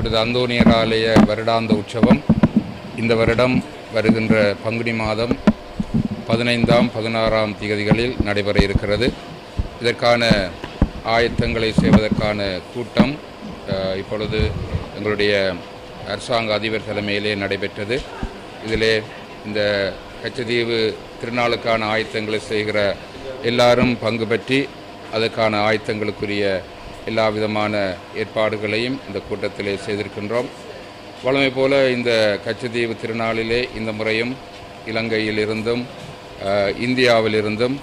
புனித அந்தோனியர் ஆலய வருடாந்த உற்சவம் இந்த வருடம் வருகின்ற பங்குனி மாதம் பதினைந்தாம் பதினாறாம் திகதிகளில் நடைபெற இருக்கிறது இதற்கான ஆயத்தங்களை செய்வதற்கான கூட்டம் அஹ், இப்பொழுது எங்களுடைய அரசாங்க அதிபர் தலைமையிலே நடைபெற்றது இதிலே இந்த கச்சதீவு திருநாளுக்கான ஆயத்தங்களை செய்கிற எல்லாரும் பங்கு பற்றி அதற்கான ஆயத்தங்களுக்குரிய எல்லா விதமான ஏற்பாடுகளையும் இந்த கூட்டத்திலே செய்திருக்கின்றோம் வழமை போல இந்த கச்சதீவு திருநாளிலே இந்த முறையும் இலங்கையிலிருந்தும் அஹ், இந்தியாவிலிருந்தும்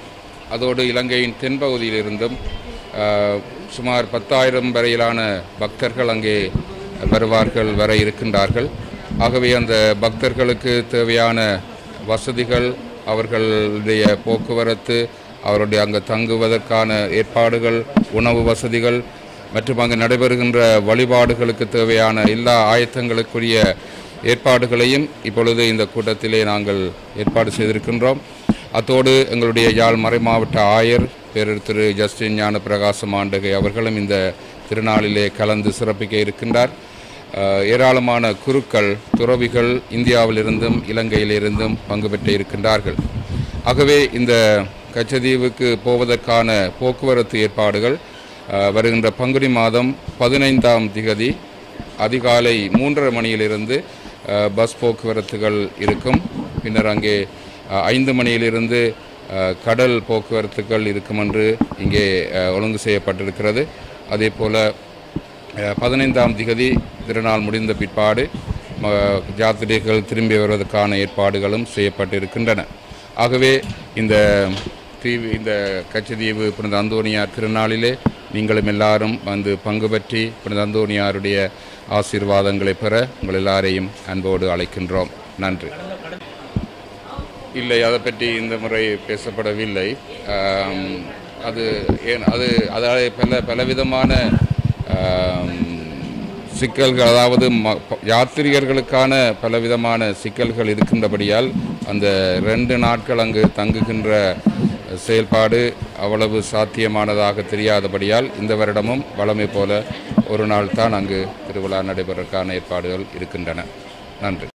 அதோடு இலங்கையின் தென்பகுதியிலிருந்தும் அஹ், சுமார் பத்தாயிரம் வரையிலான பக்தர்கள் அங்கே வருவார்கள் வர இருக்கின்றார்கள் ஆகவே அந்த பக்தர்களுக்கு தேவையான வசதிகள் அவர்களுடைய போக்குவரத்து அவருடைய அங்கு தங்குவதற்கான ஏற்பாடுகள் உணவு வசதிகள் மற்றும் அங்கு நடைபெறுகின்ற வழிபாடுகளுக்கு தேவையான எல்லா ஆயத்தங்களுக்குரிய ஏற்பாடுகளையும் இப்பொழுது இந்த கூட்டத்திலே நாங்கள் ஏற்பாடு செய்திருக்கின்றோம் அத்தோடு எங்களுடைய யாழ் மறைமாவட்ட ஆயர் பேரர் திரு ஜஸ்டின் ஞான பிரகாசம் ஆண்டகை அவர்களும் இந்த திருநாளிலே கலந்து சிறப்பிக்க இருக்கின்றார் அஹ், ஏராளமான குருக்கள் துறவிகள் இந்தியாவிலிருந்தும் இலங்கையிலிருந்தும் பங்கு பெற்று இருக்கின்றார்கள் ஆகவே இந்த கச்சதீவுக்கு போவதற்கான போக்குவரத்து ஏற்பாடுகள் அஹ், வருகின்ற பங்குனி மாதம் பதினைந்தாம் திகதி அதிகாலை மூன்றரை மணியிலிருந்து அஹ், பஸ் போக்குவரத்துகள் இருக்கும் பின்னர் அங்கே அஹ், ஐந்து மணியிலிருந்து அஹ், கடல் போக்குவரத்துகள் இருக்கும் என்று இங்கே அஹ், ஒழுங்கு செய்யப்பட்டிருக்கிறது அதே போல அஹ், பதினைந்தாம் திகதி திருநாள் முடிந்த பிற்பாடு ம- யாத்திரைகள் திரும்பி வருவதற்கான ஏற்பாடுகளும் செய்யப்பட்டிருக்கின்றன ஆகவே இந்த தீவு இந்த கச்சதீவு புனித அந்தோனியார் திருநாளிலே நீங்களும் எல்லாரும் வந்து பங்கு பற்றி புனித அந்தோனியாருடைய ஆசீர்வாதங்களை பெற உங்கள் எல்லாரையும் அன்போடு அழைக்கின்றோம் நன்றி இல்லை அதை பற்றி இந்த முறை பேசப்படவில்லை ஆம், அது ஏன் அது அதாவது பல பலவிதமான ஆம், சிக்கல்கள் அதாவது ம- ப- யாத்ரீகர்களுக்கான பலவிதமான சிக்கல்கள் இருக்கின்றபடியால் அந்த ரெண்டு நாட்கள் அங்கு தங்குகின்ற செயல்பாடு அவ்வளவு சாத்தியமானதாக தெரியாதபடியால் இந்த வருடமும் வழமை போல ஒரு நாள் தான் அங்கு திருவிழா நடைபெறற்கான ஏற்பாடுகள் இருக்கின்றன நன்றி